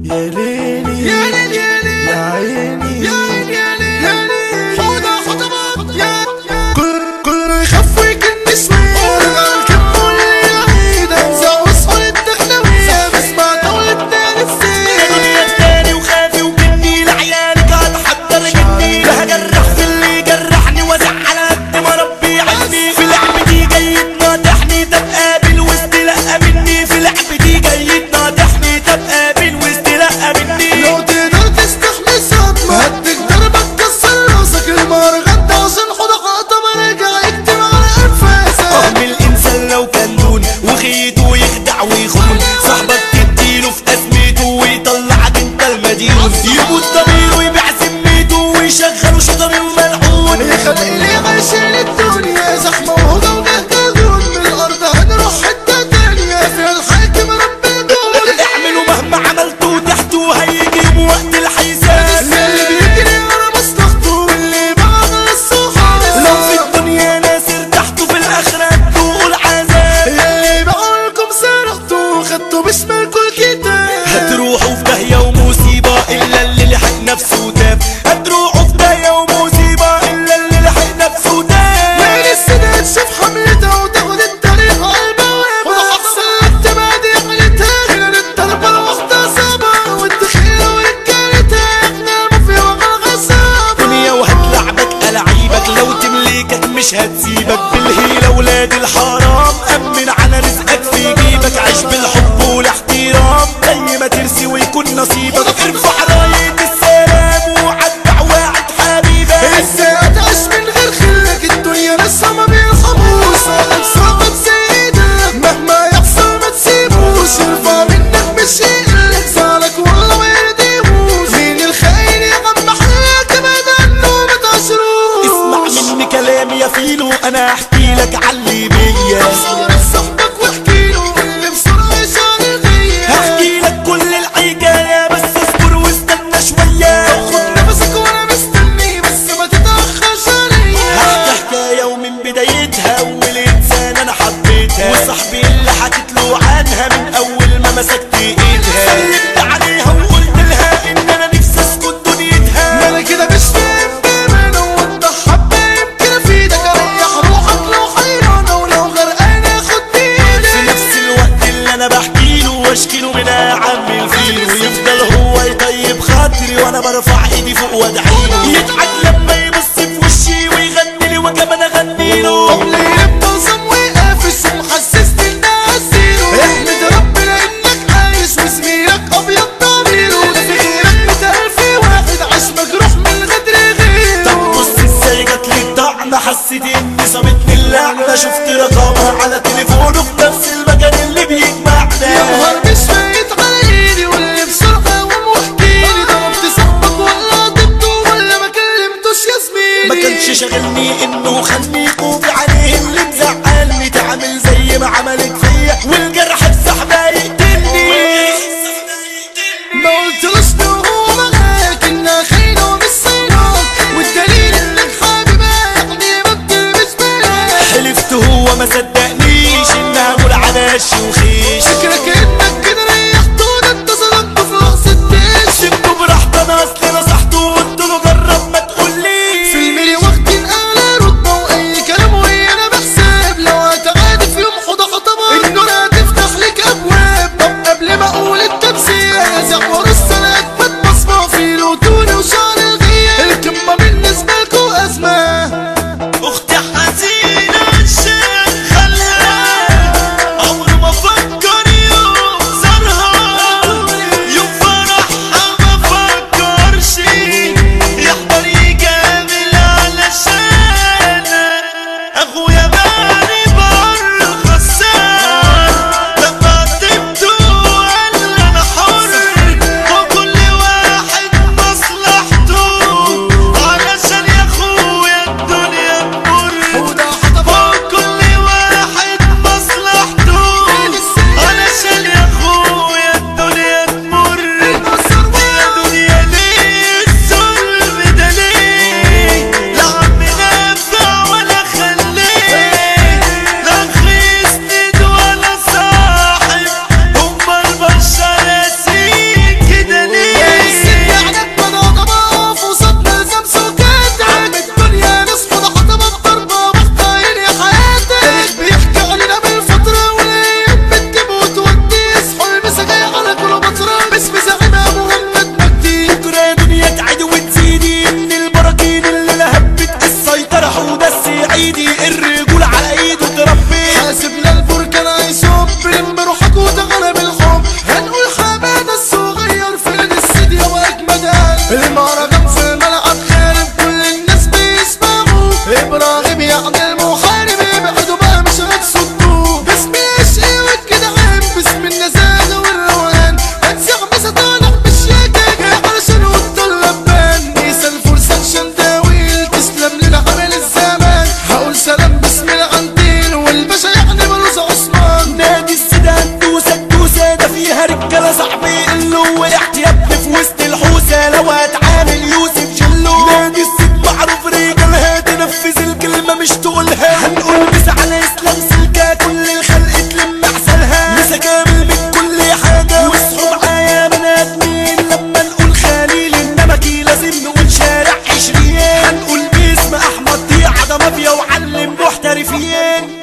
يا ليلي يا ليل يا ليل يا عيني يا ليل يا ليل يا ليل حوضة حوضة باب يا يا كل كله يخاف ويكن شوية الكم والعيدة زعوس والدخلوية بسمع دولتنا نفسية دنيا التاني وخافي وجني لعيالك هتحضر جني لا هجرح في اللي جرحني وازعل قد ما ربي عني في لعبتي جاي تناطحني طب قابل واستلقى مني في لعبتي جاي تناطحني طب قابل واستلقى مني لو تقدر تستحمل صدمة هديك ضربة تكسر راسك المهرجان ده عشان حوضة خاطب راجع يكتب على انفاسك فهم الانسان لو كان دون وخيته ويخدع ويخون صاحبك تديله في ازمته ويطلعك انت المديون يموت ضميره ويبيع ذمته ويشغله شطري وملعون يخلق لي عايشين الدنيا زحمة وهدى وجهجون من الأرض هنروح حتة تانية فيها الحاكم ربي دول اعملوا مهما عملتوا تحتوا هيجيبوا وقت الحساب اللي بيجري ورا مصلحته واللي بعمل الصحاب لو في الدنيا ناس ارتحتوا في الاخرة تدوقوا العذاب اللي بعملكم سرقتوا وخدتوا باسمكم الكتاب هتروحوا في داهية ومصيبة إلا اللي لحق نفسه تاب هتروحوا في داهية ومصيبة إلا اللي لحق نفسه تاب ليل السنة تشوف حملتها وتاخد الطريق على البوابة وتحصل لك تبعد عملتها خلال الضربة واغتصابها والدخيلة ورجالتها احنا ما في وغا غصابة دنيا وهتلعبك ألعيبك لو تملكك مش هتسيبك بالهيلة ولاد الحرام أمن على رزقك في جيبك عيش بالحب والاحترام زي ما ترسي ويكون نصيبك ارفع راية السلام وعدع واعد حبيبك ازاي هتعيش من غير خلك الدنيا لسه ما بيرحموش صوتك صوتك سيدك مهما يحصل ما تسيبوش ارفع منك مش يقلك زعلك والله ما يرضيهوش مين الخاين يا عم حياك ابعد عنه ما تعشروش اسمع مني كلامي يا فيلو انا احكي لك علي بيا صور صاحبك واحكي له اللي بسرعة يشعر غيا هحكي لك كل الحكاية بس اصبر واستنى شوية خد نفسك وانا مستني بس ما تتأخرش عليا هحكي حكاية ومن بدايتها اول انسان انا حبيتها وصاحبي اللي حكيت له عنها من اول ما مسكت ايدها سلمت عليها وقلت لها ان انا نفسي اسكت ما دنيتها انا كده مش فاهم بامانة وانت حبة يمكن افيدك اريح روحك لو حيرانة ولو غرقانة خد في بايدك نفس الوقت اللي انا بحكي له واشكي له من عم الفيل ويفضل هو يطيب خاطري وانا برفع ايدي فوق وادعي له يضحك لما يبص في وشي ويغني لي وكمان اغني له قبل يبقى صم وقافش ومحسسني انها زيرو احمد ربنا انك عايش وزميلك ابيض ضميره ده في غيرك ميت الف واحد عاش مجروح من غدر غيره طب بص ازاي جات لي الطعنه حسيت اني صابتني اللعنه شفت رقمها على تليفونه في نفس المكان اللي يا بيجمعنا نهار مش فايت على ايدي واللي بسرعة ومحكيلي ضربت صاحبك ولا ضبطه طلعت يا ابني في وسط الحوسه لو هتعامل يوسف جلو نادي الست معروف رجالها تنفذ الكلمه مش تقولها هنقول مسا على اسلام سلكه كل الخلق تلم عسلها مسا كامل من كل حاجه واصحوا معايا بني ادمين لما نقول خليل النمكي لازم نقول شارع عشرين هنقول باسم احمد ضيعه ده مافيا وعلم محترفين